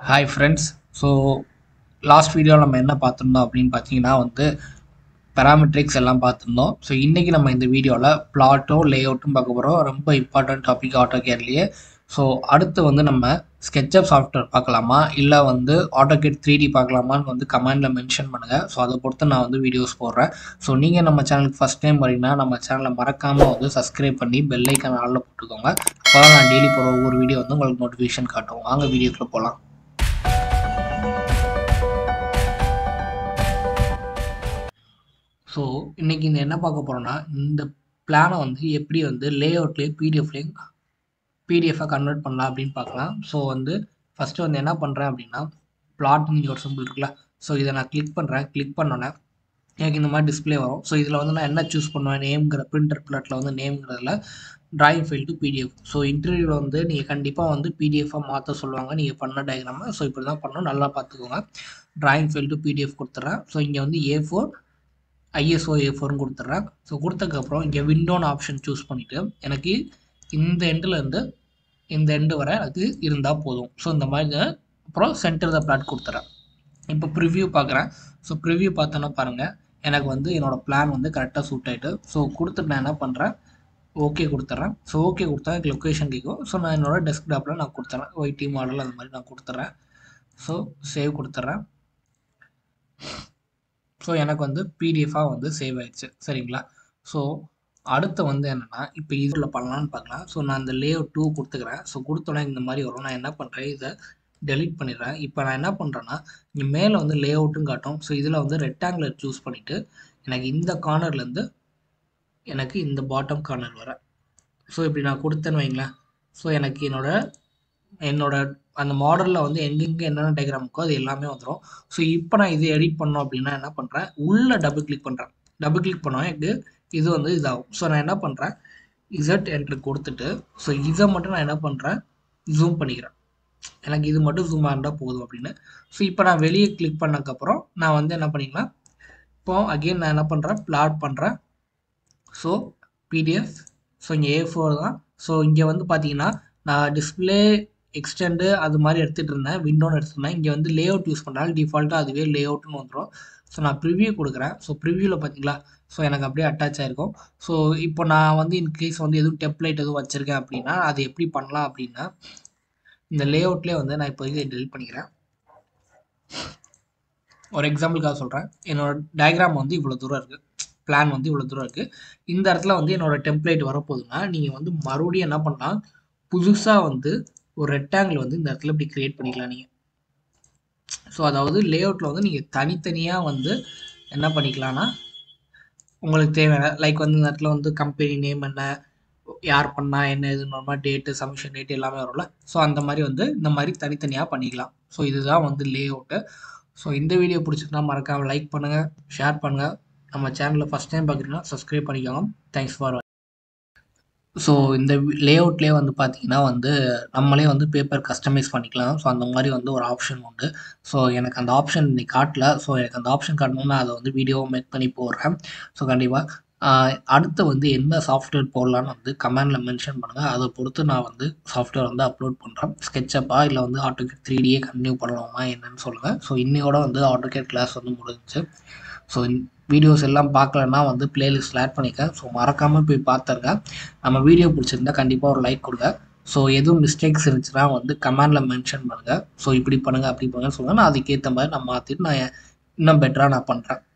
hi friends so last வீடியோவில் நம்ம என்ன பார்த்துருந்தோம் அப்படின்னு பார்த்தீங்கன்னா வந்து பேராமெட்ரிக்ஸ் எல்லாம் பார்த்துருந்தோம் ஸோ இன்றைக்கி நம்ம இந்த வீடியோவில் பிளாட்டும் லேஅவுட்டும் பார்க்க போகிறோம் ரொம்ப இம்பார்ட்டன்ட் டாபிக் ஆட்டோ கேர்லேயே ஸோ அடுத்து வந்து நம்ம ஸ்கெட்சப் சாஃப்ட்வேர் பார்க்கலாமா இல்லை வந்து ஆட்டோகேட் த்ரீ டி பார்க்கலாமான்னு வந்து கமெண்டில் மென்ஷன் பண்ணுங்கள் ஸோ அதை பொறுத்து நான் வந்து வீடியோஸ் போடுறேன் ஸோ நீங்கள் நம்ம சேனலுக்கு ஃபஸ்ட் டைம் வரீங்கன்னா நம்ம சேனலை மறக்காமல் வந்து சப்ஸ்கிரைப் பண்ணி பெல் ஐக்கான் ஆளில் போட்டுக்கோங்க அப்போ தான் நான் டெய்லி போகிற ஒவ்வொரு வீடியோ வந்து உங்களுக்கு நோட்டிஃபிகேஷன் காட்டும் வாங்க வீடியோக்குள்ளே போகலாம் ஸோ இன்றைக்கி இந்த என்ன பார்க்க போகிறோன்னா இந்த பிளானை வந்து எப்படி வந்து லே அவுட்லேயும் பிடிஎஃப்லேயும் பிடிஎஃபாக கன்வெர்ட் பண்ணலாம் அப்படின்னு பார்க்கலாம் ஸோ வந்து ஃபஸ்ட்டு வந்து என்ன பண்ணுறேன் அப்படின்னா பிளாட்னு ஒரு சிம்பிள் இருக்குல்ல ஸோ இதை நான் கிளிக் பண்ணுறேன் கிளிக் பண்ணோன்னே எனக்கு இந்த மாதிரி டிஸ்பிளே வரும் ஸோ இதில் வந்து நான் என்ன சூஸ் பண்ணுவேன் நேம்ங்கிற பிரிண்டர் பிளாட்டில் வந்து நேம்ங்கிறதுல drawing file to PDF so இன்டர்வியூவில் வந்து நீங்கள் கண்டிப்பாக வந்து பிடிஎஃபாக மாற்ற சொல்லுவாங்க நீங்கள் பண்ண டயக்ராமை ஸோ இப்படி தான் பண்ணணும் நல்லா பார்த்துக்கோங்க ட்ராயிங் ஃபைல் டு பிடிஎஃப் கொடுத்துட்றேன் ஸோ இங்கே வந்து ஏ ஃபோர் ஐஎஸ்ஓ ஏ ஃபோர்னு கொடுத்துட்றேன் ஸோ கொடுத்ததுக்கப்புறம் இங்கே விண்டோன்னு ஆப்ஷன் சூஸ் பண்ணிவிட்டு எனக்கு இந்த எண்டுலேருந்து இந்த எண்டு வரை எனக்கு இருந்தால் போதும் ஸோ இந்த மாதிரி அப்புறம் சென்டர் த பிளாட் கொடுத்துறேன் இப்போ ப்ரிவ்யூ பார்க்குறேன் ஸோ ப்ரிவ்யூ பார்த்தோன்னா பாருங்கள் எனக்கு வந்து என்னோடய பிளான் வந்து கரெக்டாக சூட் ஆகிட்டு ஸோ கொடுத்துட்டு நான் என்ன பண்ணுறேன் ஓகே கொடுத்துட்றேன் ஸோ ஓகே கொடுத்தா எனக்கு லொக்கேஷன் கேட்கும் ஸோ நான் என்னோடய டெஸ்க்டாப்பில் நான் கொடுத்துட்றேன் ஒய்டி மாடல் அந்த மாதிரி நான் கொடுத்துட்றேன் ஸோ சேவ் கொடுத்துட்றேன் ஸோ எனக்கு வந்து பிடிஎஃபாக வந்து சேவ் ஆயிடுச்சு சரிங்களா ஸோ அடுத்து வந்து என்னென்னா இப்போ இதில் பண்ணலான்னு பார்க்கலாம் ஸோ நான் இந்த லே அவுட் டூ கொடுத்துக்கிறேன் ஸோ கொடுத்தோன்னே இந்த மாதிரி வரும் நான் என்ன பண்ணுறேன் இதை டெலிட் பண்ணிடுறேன் இப்போ நான் என்ன பண்ணுறேன்னா இங்கே மேலே வந்து லே அவுட்டும் காட்டும் ஸோ இதில் வந்து ரெக்டாங்குலர் சூஸ் பண்ணிவிட்டு எனக்கு இந்த கார்னர்லேருந்து எனக்கு இந்த பாட்டம் கார்னர் வர ஸோ இப்படி நான் கொடுத்தேன்னு வைங்களேன் ஸோ எனக்கு என்னோட என்னோட அந்த மாடலில் வந்து எங்கெங்கே என்னென்ன டயக்ராம் இருக்கோ அது எல்லாமே வந்துடும் ஸோ இப்போ நான் இது எடிட் பண்ணோம் அப்படின்னா என்ன பண்ணுறேன் உள்ளே டபுள் கிளிக் பண்ணுறேன் டபுள் கிளிக் பண்ணோம் எனக்கு இது வந்து இதாகும் ஸோ நான் என்ன பண்ணுறேன் இசட் என்ட்ரு கொடுத்துட்டு ஸோ இதை மட்டும் நான் என்ன பண்ணுறேன் ஜூம் பண்ணிக்கிறேன் எனக்கு இது மட்டும் ஜூம் இருந்தால் போதும் அப்படின்னு ஸோ இப்போ நான் வெளியே கிளிக் பண்ணதுக்கப்புறம் நான் வந்து என்ன பண்ணிக்கலாம் இப்போ அகெயின் நான் என்ன பண்ணுறேன் பிளாட் பண்ணுறேன் ஸோ பிடிஎஃப் ஸோ இங்கே ஏ ஃபோர் தான் ஸோ இங்கே வந்து பார்த்தீங்கன்னா நான் டிஸ்பிளே எக்ஸ்டெண்டு அது மாதிரி எடுத்துகிட்டு இருந்தேன் விண்டோன்னு எடுத்துருந்தேன் இங்கே வந்து லே அவுட் யூஸ் பண்ணுறாலும் டிஃபால்ட்டாக அதுவே லே அவுட்னு வந்துடும் ஸோ நான் ப்ரிவ்யூ கொடுக்குறேன் ஸோ ப்ரிவ்யூவில் பார்த்தீங்களா ஸோ எனக்கு அப்படியே அட்டாச் ஆகிருக்கும் ஸோ இப்போ நான் வந்து இன்கேஸ் வந்து எதுவும் டெம்ப்ளேட் எதுவும் வச்சுருக்கேன் அப்படின்னா அது எப்படி பண்ணலாம் அப்படின்னா இந்த லே அவுட்லேயே வந்து நான் இப்போதைக்கு டெலிட் பண்ணிக்கிறேன் ஒரு எக்ஸாம்பிளுக்காக சொல்கிறேன் என்னோட டயக்ராம் வந்து இவ்வளோ தூரம் இருக்குது பிளான் வந்து இவ்வளோ தூரம் இருக்குது இந்த இடத்துல வந்து என்னோட டெம்ப்ளேட் வரப்போகுதுன்னா நீங்கள் வந்து மறுபடியும் என்ன பண்ணலாம் புதுசாக வந்து ஒரு ரெக்டாங்கிள் வந்து இந்த இடத்துல இப்படி க்ரியேட் பண்ணிக்கலாம் நீங்கள் ஸோ அதாவது லே அவுட்டில் வந்து நீங்கள் தனித்தனியாக வந்து என்ன பண்ணிக்கலாம்னா உங்களுக்கு தேவையான லைக் வந்து இந்த இடத்துல வந்து கம்பெனி நேம் என்ன யார் பண்ணால் என்ன இது நார்மலாக டேட்டு சப்மிஷன் டேட் எல்லாமே வரும்ல ஸோ அந்த மாதிரி வந்து இந்த மாதிரி தனித்தனியாக பண்ணிக்கலாம் ஸோ இதுதான் வந்து லே அவுட்டு ஸோ இந்த வீடியோ பிடிச்சிருந்தா மறக்காமல் லைக் பண்ணுங்கள் ஷேர் பண்ணுங்கள் நம்ம சேனலில் ஃபஸ்ட் டைம் பார்க்குறீங்கன்னா சப்ஸ்கிரைப் பண்ணிக்கோங்க தேங்க்ஸ் ஃபார் ஸோ இந்த லே அவுட்லேயே வந்து பார்த்தீங்கன்னா வந்து நம்மளே வந்து பேப்பர் கஸ்டமைஸ் பண்ணிக்கலாம் ஸோ அந்த மாதிரி வந்து ஒரு ஆப்ஷன் உண்டு ஸோ எனக்கு அந்த ஆப்ஷன் இன்னைக்கு காட்டல ஸோ எனக்கு அந்த ஆப்ஷன் காட்டணும்னா அதை வந்து வீடியோ மேக் பண்ணி போடுறேன் ஸோ கண்டிப்பாக அடுத்து வந்து என்ன சாஃப்ட்வேர் போடலான்னு வந்து கமெண்டில் மென்ஷன் பண்ணுங்கள் அதை பொறுத்து நான் வந்து சாஃப்ட்வேர் வந்து அப்லோட் பண்ணுறேன் ஸ்கெட்சப்பா இல்லை வந்து ஆட்டோகேட் த்ரீ டியே கண்டினியூ பண்ணலாமா என்னன்னு சொல்லுங்கள் ஸோ இன்னையோட வந்து ஆட்டோகேட் கிளாஸ் வந்து முடிஞ்சிச்சு ஸோ வீடியோஸ் எல்லாம் பார்க்கலன்னா வந்து பிளேலிஸ்ட்டில் ஆட் பண்ணிக்க ஸோ மறக்காமல் போய் பார்த்துருங்க நம்ம வீடியோ பிடிச்சிருந்தா கண்டிப்பாக ஒரு லைக் கொடுங்க ஸோ எதுவும் மிஸ்டேக்ஸ் இருந்துச்சுன்னா வந்து கமெண்டில் மென்ஷன் பண்ணுங்கள் ஸோ இப்படி பண்ணுங்கள் அப்படி பண்ணுங்கன்னு சொல்லுங்கள் நான் அதுக்கேற்ற மாதிரி நான் மாற்றிட்டு நான் இன்னும் பெட்டராக நான் பண்ணுறேன்